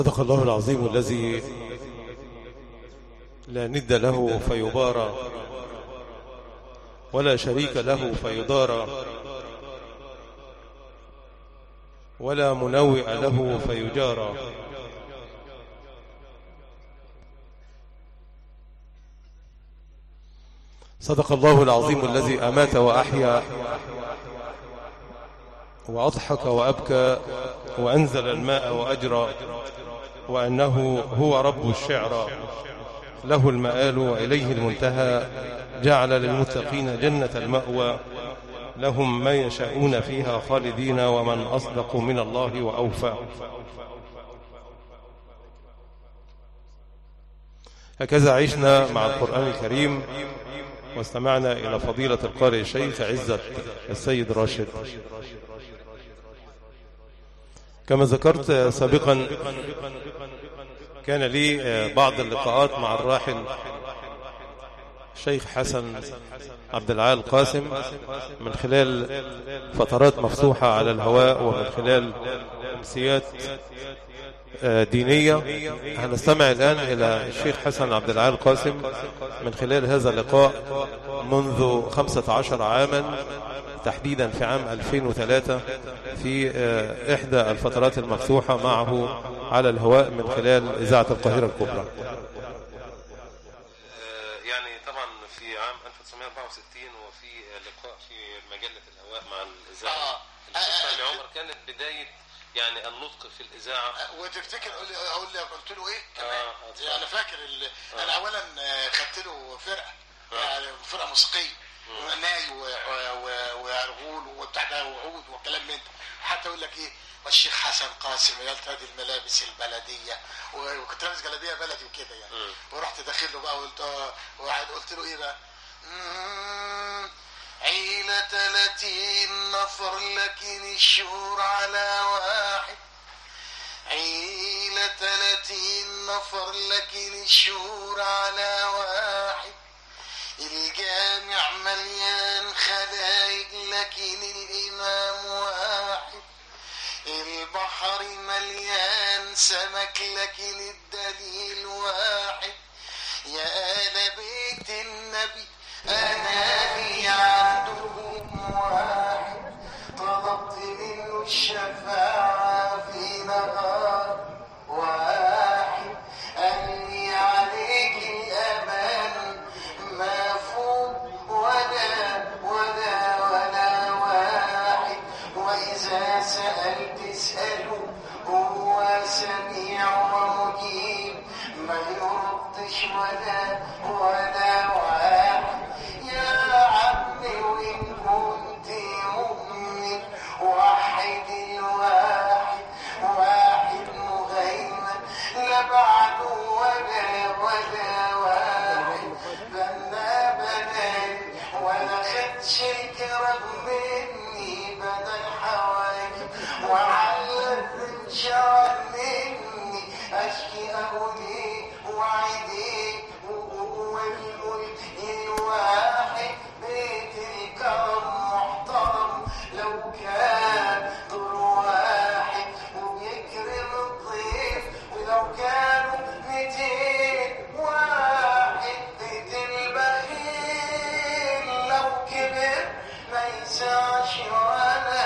صدق الله العظيم الذي لا ند له فيبارى ولا شريك له فيدارى ولا منوئ له فيجارى صدق الله العظيم الذي أمات وأحيا وأضحك وأبكى وأنزل الماء وأجرى وأنه هو رب الشعر له المآل وإليه المنتهى جعل للمتقين جنة المأوى لهم ما يشاءون فيها خالدين ومن أصدق من الله وأوفى هكذا عشنا مع القرآن الكريم واستمعنا إلى فضيلة القارئ الشيخ عزة السيد راشد كما ذكرت سابقا كان لي بعض اللقاءات مع الراحل الشيخ حسن عبد العال قاسم من خلال فترات مفتوحة على الهواء ومن خلال أمسيات دينية هنستمع الآن إلى الشيخ حسن عبد العال قاسم من خلال هذا اللقاء منذ 15 عاما تحديدا في عام 2003 في إحدى الفترات المفتوحة معه على الهواء من خلال إذاعة القاهرة الكبرى يعني طبعا في عام 1964 وفي لقاء في مجلة الهواء مع الإذاعة الأستاذ عمر كانت بداية يعني النطق في الإذاعة وتفتكر اقول اقول لك قلت له ايه كمان آه، آه، انا فاكر ال... انا اولا آه، خدت له فرقه يعني فرقه موسيقيه ناي و- و- و- وارغول وبتاع ده وعود وكلام من ده حتى يقول لك ايه والشيخ حسن قاسم عيالة هذه الملابس البلديه و- وكنت لابس جلابيه بلدي وكده يعني ورحت داخل له بقى وقلت اه وقعد قلت له ايه بقى مم، عيلة 30 نفر لكن الشهور على واحد عيلة 30 نفر لكن الشهور على واحد الجامع مليان خلايق لكن الإمام واحد البحر مليان سمك لكن الدليل واحد يا آل بيت النبي أنا لي عندكم واحد طلبت منه الشفاعة في نهار واحد قال لي عليك الأمان ما فوق ولا ولا ولا واحد وإذا سألت اسأله هو سميع ومجيب ما يردش ولا ولا واحد يا عمي وإن كنت مؤمن وحد الواحد واحد مهيمن لا بعد ولا ولا واحد بنا بنان ولا خدش الكرم مني بدل حواجب وعلى شعر مني اشكي اقولي وعيدي والملك الواحد بيت الكرم محترم لو كان دور واحد وبيكرم الضيف ولو كانوا ميتين واحد بيت البخيل لو كبر ما يسعش ولا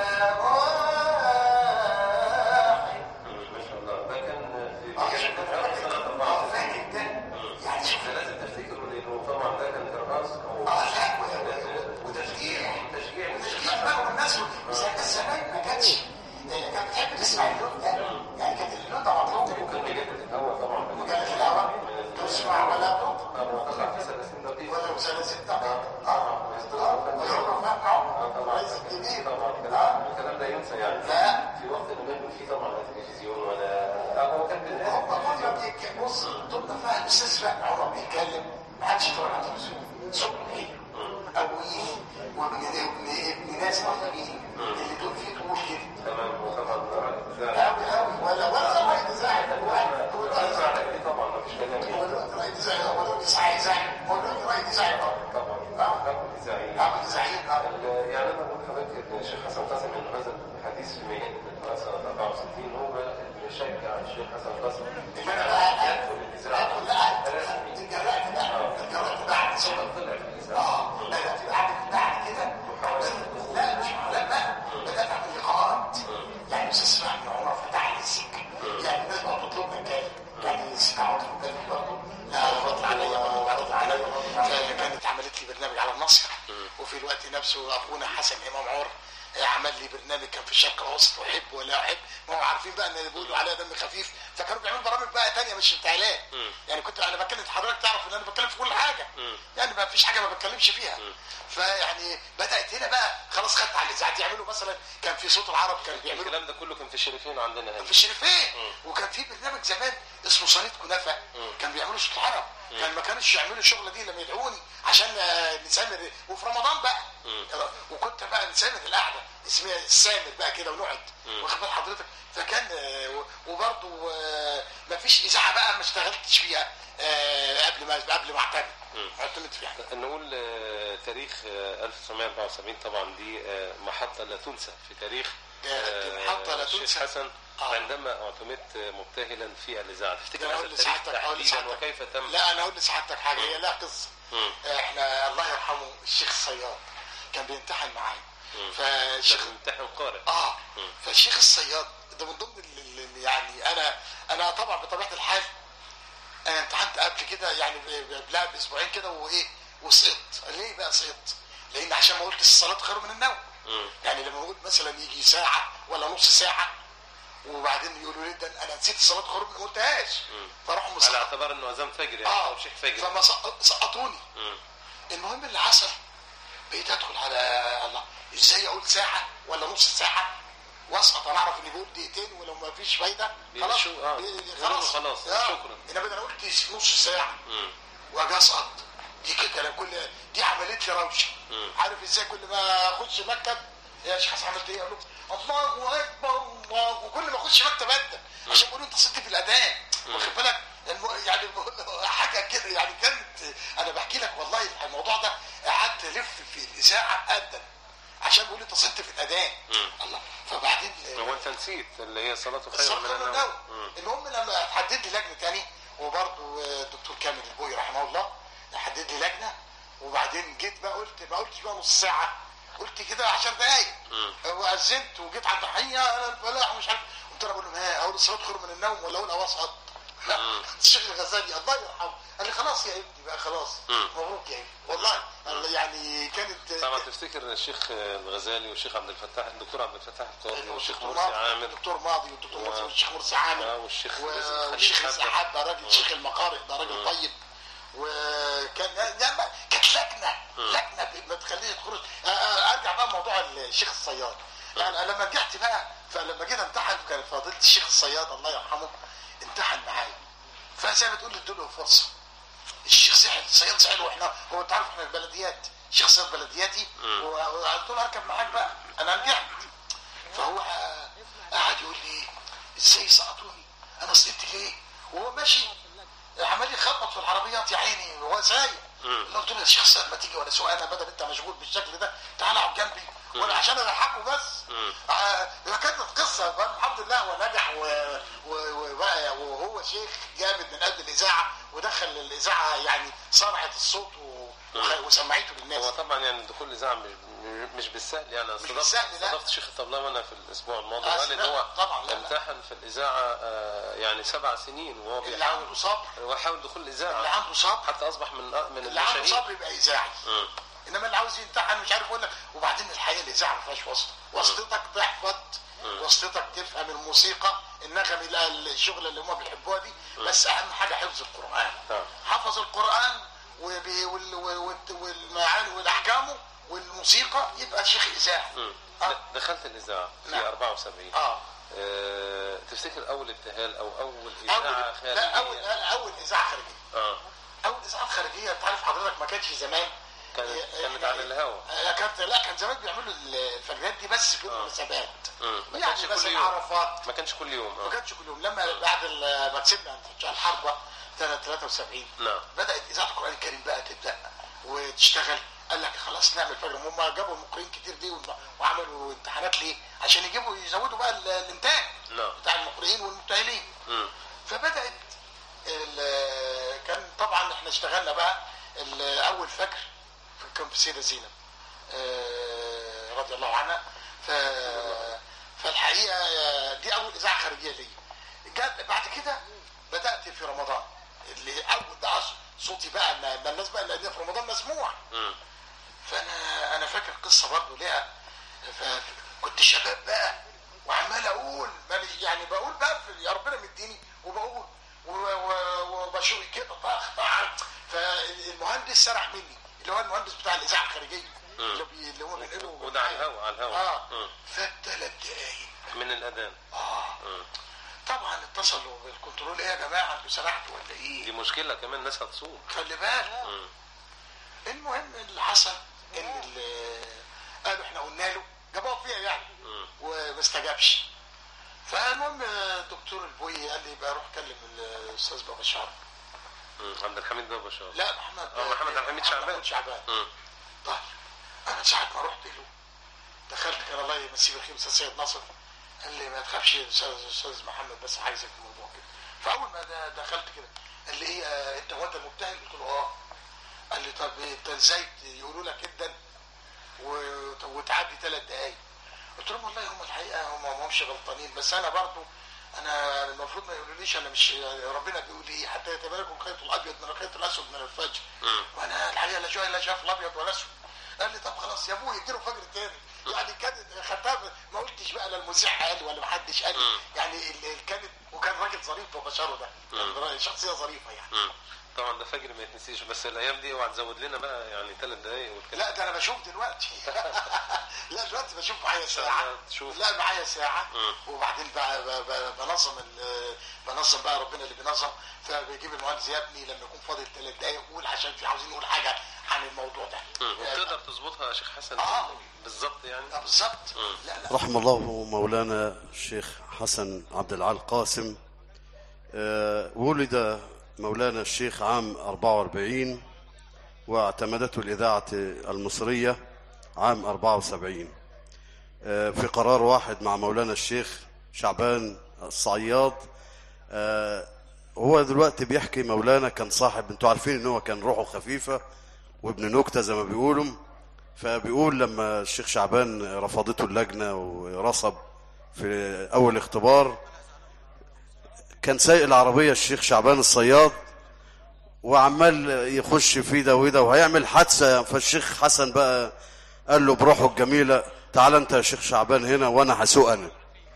واحد ما شاء الله ده كان في اه شوف مجلة انا الهواء سنة فاكر اه 64 فاكر ده يعني شوف لازم تفتكروا لأنه طبعا ده كان دراسة أو اه لا و- و- وتشجيع تشجيع وتشجيع بقى والناس زي بس زمان ما كانتش كانت بتحب تسمع اللون ده يعني كانت اللون ده مطلوب وكان مجلة الهواء طبعا وكان في الهواء تسمع ولا تطلق وتقع في ثلاثين دقيقة ولا مسلسل ده اه اه ويعرف معه رئيس الجديد طبعا اه الكلام ده ينسى يعني لا في وقت اللي ما يكون فيه طبعا لا تلفزيون ولا آه، هو كان بداية هم كنا بيك- بص طب فاهم الاستاذ بقى عمر بيتكلم ما حدش يتفرج على التلفزيون صبحي ابويه وابن ابن ابن ناس طيبين اللي دول فيه طول كده تمام وطبعا الإذاعة قوي قوي ولا ولا رأي إذاعي واحد هو ده الإذاعة دي طبعا ما فيش كلام هو ده رأي إذاعي هو ده إذاعي إذاعي هو ده رأي إذاعي طبعا اه حكم إذاعية عمل إذاعي اه ال- يعني أنا بقول لحضرتك إن الشيخ حسن قاسم إنه هذا الحديث في مجلة الهواء سنة 64 هو يشجع الشيخ حسن قاسم إن أنا بقى أدخل بقى اتجرأت بقى اتجرأت بعد ثم اه بدأت بعد بعد كده لا مش لا بقى بدأت أعمل لقاءات يعني أستاذ اسماعيل بن عمر فتح لي السكة يعني الناس بقى تطلب من كان يعني السكة عمر بن كان برضه لا رد عليا رد عليا كانت عملت لي برنامج على النصر وفي الوقت نفسه أخونا حسن إمام عمر عمل لي برنامج كان في الشرق الاوسط احب ولا احب ما هو عارفين بقى ان اللي بيقولوا عليها دم خفيف فكانوا بيعملوا برامج بقى تانية مش انتهالات يعني كنت انا بتكلم حضرتك تعرف ان انا بتكلم في كل حاجه يعني ما فيش حاجه ما بتكلمش فيها فيعني بدات هنا بقى خلاص خدت على الاذاعه يعملوا مثلا كان في صوت العرب كانوا بيعملوا الكلام ده كله كان في الشريفين عندنا هنا في الشريفين وكان في برنامج زمان اسمه صينيه كنافه كان بيعملوا صوت العرب كان ما كانوش يعملوا الشغله دي لما يدعوني عشان آه، نسامر وفي رمضان بقى وكنت بقى نسامر القعده اسمها السامر بقى كده ونقعد واخد بال حضرتك فكان آه، وبرضه ما فيش اذاعه بقى ما اشتغلتش فيها آه، قبل ما قبل ما اعتمد اعتمد فيها نقول آه، تاريخ آه، 1974 طبعا دي آه، محطة لا تنسى في تاريخ ده محطة لا الشيخ تنسى. حسن آه. عندما اعتمدت مبتهلا في الإذاعة تفتكر أنا هذا أقول التاريخ لسعادتك أقول تحديدا لسعادتك وكيف تم لا انا اقول لسعادتك حاجه هي لها قصه مم. احنا الله يرحمه الشيخ الصياد كان بيمتحن معايا فالشيخ لما امتحن قارئ اه فالشيخ الصياد ده من ضمن ال- ال- يعني انا انا طبعا بطبيعه الحال انا امتحنت قبل كده يعني ب- قبلها باسبوعين كده وايه وسقطت ليه بقى سقطت؟ لان عشان ما قلت الصلاه خير من النوم مم. يعني لما اقول مثلا يجي ساعه ولا نص ساعه وبعدين يقولوا لي ده انا نسيت الصلاه خير من ما قلتهاش فراحوا على مسقط اعتبار انه اذان فجر يعني اه او شيخ فجر فما سقط- سقطوني مم. المهم اللي حصل بقيت ادخل على الله ازاي اقول ساعه ولا نص ساعه واسقط انا اعرف اني بقول دقيقتين ولو ما فيش فايده خلاص بيمشوا- آه. بي- يقولوا خلاص، آه. شكرا. انما انا قلت نص ساعه مم. واجي اسقط دي كده أنا كل دي عملت لي روشه مم. عارف ازاي كل ما اخش مكتب يا شيخ حسن عملت ايه؟ اقول له الله اكبر الله وكل ما اخش مكتب ابدا عشان بيقولوا انت صدت في الاذان واخد بالك الم- يعني حاجه كده يعني كانت انا بحكي لك والله الموضوع ده قعدت الف في الاذاعه ابدا عشان بيقولوا انت صدت في الاذان مم. الله فبعدين هو انت نسيت اللي هي صلاة خير الصرف من من النوم النوم مم. المهم لما حدد لي لجنه تاني وبرضه الدكتور كامل البوي رحمه الله حدد لي لجنه وبعدين جيت بقى قلت ما قلتش بقى نص ساعه قلت كده 10 دقايق مم. واذنت وجيت عند حيه انا الفلاح ومش عارف قلت له بقول لهم ها اقول الصلاه خير من النوم ولا اقول اوسط مم. الشيخ الغزالي الله يرحمه قال لي خلاص يا ابني بقى خلاص مم. مبروك يا ابني والله الله يعني كانت طبعا تفتكر الشيخ الغزالي والشيخ عبد الفتاح الدكتور عبد الفتاح القاضي والشيخ الدكتور مرسي ماضي عامر الدكتور ماضي والدكتور و- مرسي والشيخ مرسي عامر آه، والشيخ و- رزق خليل والشيخ رزق حبة. حبة راجل شيخ المقارئ ده راجل طيب وكان لا ما- كانت لجنه لجنه ب- ما تخليه تخرج آه، آه، ارجع بقى موضوع الشيخ الصياد يعني لما رجعت بقى فلما جيت امتحن كان فضيله الشيخ الصياد الله يرحمه امتحن معايا فزي ما تقول ادوا له فرصه الشيخ زعل الصياد زعل واحنا هو انت عارف احنا البلديات الشيخ صياد بلدياتي وقلت له اركب معاك بقى انا رجعت فهو قعد يقول لي ازاي سقطوني انا سقطت ليه وهو ماشي عمال يخبط في العربيات يا عيني وهو سايق قلت له يا شيخ سيد ما تيجي وانا سوق انا بدل انت مشغول بالشكل ده تعال اقعد جنبي وانا عشان اضحكه بس آه كانت قصه بقى الحمد لله هو نجح و- و- وبقى وهو شيخ جامد من قلب الاذاعه ودخل الاذاعه يعني صنعت الصوت و- وخ- وسمعته للناس هو طبعا يعني دخول الاذاعه مش مش بالسهل يعني مش بالسهل، لا. استضفت شيخ الطبلة انا في الاسبوع الماضي آه، قال ان لا، هو طبعا، لا، لا. امتحن في الاذاعه آه، يعني سبع سنين وهو اللي بيحاول عنده صبر هو حاول دخول الاذاعه اللي عنده صبر حتى اصبح من من اللي عنده المشاهير صبر يبقى اذاعي مم. انما اللي عاوز يمتحن مش عارف يقول لك وبعدين الحقيقه الاذاعه ما فيهاش واسطه واسطتك تحفظ واسطتك تفهم الموسيقى النغم ال- الشغل اللي هم بيحبوها دي بس اهم حاجه حفظ القران نعم. حفظ القران وبي- وال- وال- والمعاني والاحكامه والموسيقى يبقى شيخ اذاعي مم. اه دخلت الاذاعه في نعم. 74 اه آه، تفتكر اول ابتهال او اول اول اذاعه لا اول خارجيه اول اذاعه خارجيه اه اول اذاعات خارجيه انت عارف حضرتك ما كانش زمان كانت- إيه، كانت إحنا- على الهوا. آه، كانت لا كان زمان بيعملوا الفجرات دي بس في المناسبات مم. ما يعني كانش كل مثلا يوم. عرفات ما كانش كل يوم ما اه كانش كل يوم لما بعد ال- ما كسبنا الحرب سنه 73 نعم. بدات اذاعه القران الكريم بقى تبدا وتشتغل قال لك خلاص نعمل فجر هم جابوا المقرئين كتير دي وعملوا امتحانات ليه عشان يجيبوا يزودوا بقى ال- الانتاج نعم. بتاع المقرئين والمبتهلين مم. فبدات ال- كان طبعا احنا اشتغلنا بقى ال- اول فجر في- كان في السيده زينب آه، رضي الله عنها ف فالحقيقه آه، دي اول اذاعه خارجيه ليا جات بعد كده بدات في رمضان اللي اول ده أص- صوتي بقى ما ما الناس بقى لان في رمضان مسموع مم. فانا انا فاكر قصه برضه ليها فكنت شباب بقى وعمال اقول مالي- يعني بقول بقى في يا ربنا مديني وبقول و- و- وبشوي كده طخ طخ فالمهندس سرح مني اللي هو المهندس بتاع الاذاعه الخارجيه اللي, بي اللي هو بينقله وده على الهوا على الهوا اه مم. فات ثلاث دقايق من الاذان اه مم. طبعا اتصلوا بالكنترول ايه يا جماعه انتوا سرحتوا ولا دي ايه؟ مشكله كمان الناس هتصوم خلي بالك مم. المهم اللي حصل ان ال- قالوا احنا قلنا له جابوها فيها يعني مم. وما استجابش فالمهم الدكتور البوي قال لي يبقى روح كلم الاستاذ بابا شعب مم. عبد الحميد بابا شاطر لا محمد اه محمد عبد الحميد شعبان محمد شعبان مم. طيب انا ساعه ما رحت له دخلت كان الله يمسيه بالخير استاذ سيد ناصر قال لي ما تخافش يا استاذ استاذ محمد بس عايزك في الموضوع كده فاول ما د- دخلت كده قال لي ايه آه، انت هو انت المبتهل قلت له اه قال لي طب انت ازاي يقولوا لك جدا و- وتعدي ثلاث دقايق قلت لهم والله هم الحقيقه هم ما همش غلطانين بس انا برضو انا المفروض ما يقولوليش انا مش ربنا بيقول ايه حتى يتباركوا الخيط الابيض من الخيط الاسود من الفجر مم. وانا الحقيقه لا شايف لا شاف الابيض ولا اسود قال لي طب خلاص يا ابوي اديله فجر تاني يعني كانت خدتها ما قلتش بقى لا المذيع قال ولا محدش قال مم. يعني ال- ال- كانت وكان راجل ظريف ببشره ده كان شخصيه ظريفه يعني مم. طبعا ده فجر ما يتنسيش بس الايام دي اوعى تزود لنا بقى يعني ثلاث دقايق والكلام لا ده انا بشوف دلوقتي لا دلوقتي بشوف معايا ساعه تشوف. لا معايا ساعه مم. وبعدين بقى ب- ب- بنظم ال- بنظم بقى ربنا اللي بينظم فبيجيب المهندس يا ابني لما يكون فاضل ثلاث دقايق قول عشان في عاوزين نقول حاجه عن الموضوع ده مم. وبتقدر تظبطها يا شيخ حسن آه. بالظبط يعني آه، بالظبط مم. لا لا رحم الله مولانا الشيخ حسن عبد العال قاسم آه، ولد مولانا الشيخ عام 44 واعتمدته الإذاعة المصرية عام 74 آه، في قرار واحد مع مولانا الشيخ شعبان الصعياد آه، هو دلوقتي بيحكي مولانا كان صاحب انتوا عارفين ان هو كان روحه خفيفة وابن نكتة زي ما بيقولوا فبيقول لما الشيخ شعبان رفضته اللجنة ورصب في أول اختبار كان سايق العربية الشيخ شعبان الصياد وعمال يخش في ده وده وهيعمل حادثة فالشيخ حسن بقى قال له بروحه الجميلة تعال انت يا شيخ شعبان هنا وانا هسوق انا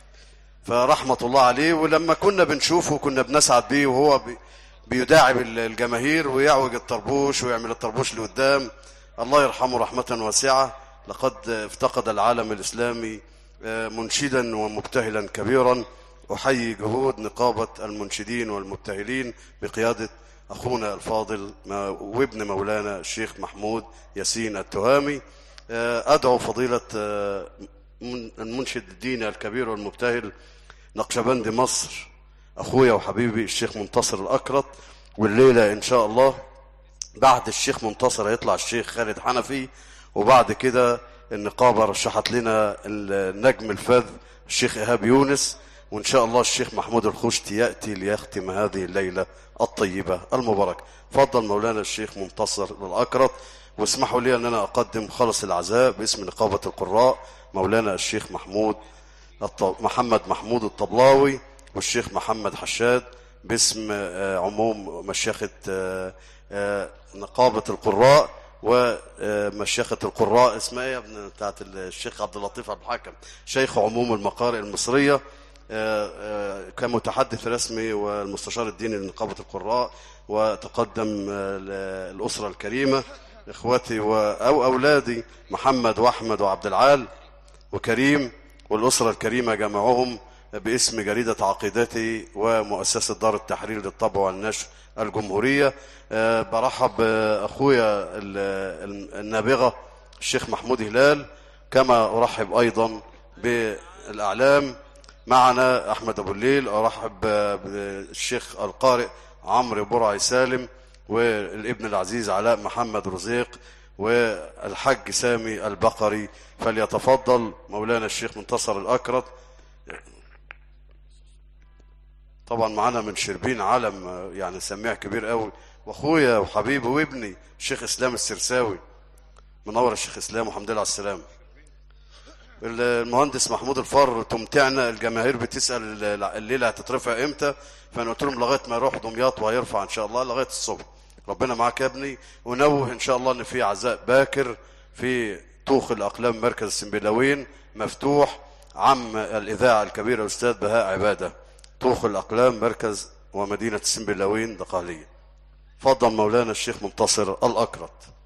فرحمة الله عليه ولما كنا بنشوفه كنا بنسعد بيه وهو بي بيداعب ال- الجماهير ويعوج الطربوش ويعمل الطربوش لقدام الله يرحمه رحمة واسعة لقد افتقد العالم الإسلامي آه، منشدا ومبتهلا كبيرا أحيي جهود نقابة المنشدين والمبتهلين بقيادة أخونا الفاضل ما- وابن مولانا الشيخ محمود ياسين التهامي آه، أدعو فضيلة آه، من- المنشد الديني الكبير والمبتهل نقشبند مصر أخويا وحبيبي الشيخ منتصر الأكرت والليلة إن شاء الله بعد الشيخ منتصر هيطلع الشيخ خالد حنفي وبعد كده النقابة رشحت لنا النجم الفذ الشيخ إيهاب يونس وإن شاء الله الشيخ محمود الخشتي يأتي ليختم هذه الليلة الطيبة المباركة فضل مولانا الشيخ منتصر الأكرت واسمحوا لي أن أنا أقدم خلص العزاء باسم نقابة القراء مولانا الشيخ محمود الط- محمد محمود الطبلاوي والشيخ محمد حشاد باسم آه، عموم مشيخة آه، آه، نقابة القراء ومشيخة القراء اسمها ايه يا ابن بتاعت الشيخ عبد اللطيف عبد الحكم شيخ عموم المقارئ المصرية آه، آه، كمتحدث رسمي والمستشار الديني لنقابة القراء وتقدم آه، للأسرة الكريمة إخوتي و- أو أولادي محمد وأحمد وعبد العال وكريم والأسرة الكريمة جمعهم باسم جريدة عقيدتي ومؤسسة دار التحرير للطبع والنشر الجمهورية آه، برحب بأخويا ال- ال- النابغة الشيخ محمود هلال كما أرحب أيضا بالأعلام معنا أحمد أبو الليل أرحب بالشيخ القارئ عمرو برعي سالم والابن العزيز علاء محمد رزيق والحج سامي البقري فليتفضل مولانا الشيخ منتصر الأكرت طبعا معانا من شربين علم آه، يعني سميع كبير قوي واخويا وحبيبي وابني الشيخ اسلام السرساوي منور الشيخ اسلام وحمد لله على السلامه المهندس محمود الفار تمتعنا الجماهير بتسال الليله هتترفع امتى فانا قلت لهم لغايه ما يروح دمياط وهيرفع ان شاء الله لغايه الصبح ربنا معاك يا ابني ونوه ان شاء الله ان في عزاء باكر في طوخ الاقلام مركز السنبلاوين مفتوح عم الاذاعه الكبيره الاستاذ بهاء عباده طوخ الاقلام مركز ومدينه السنبلاوين دقهليه فضل مولانا الشيخ منتصر الاكرت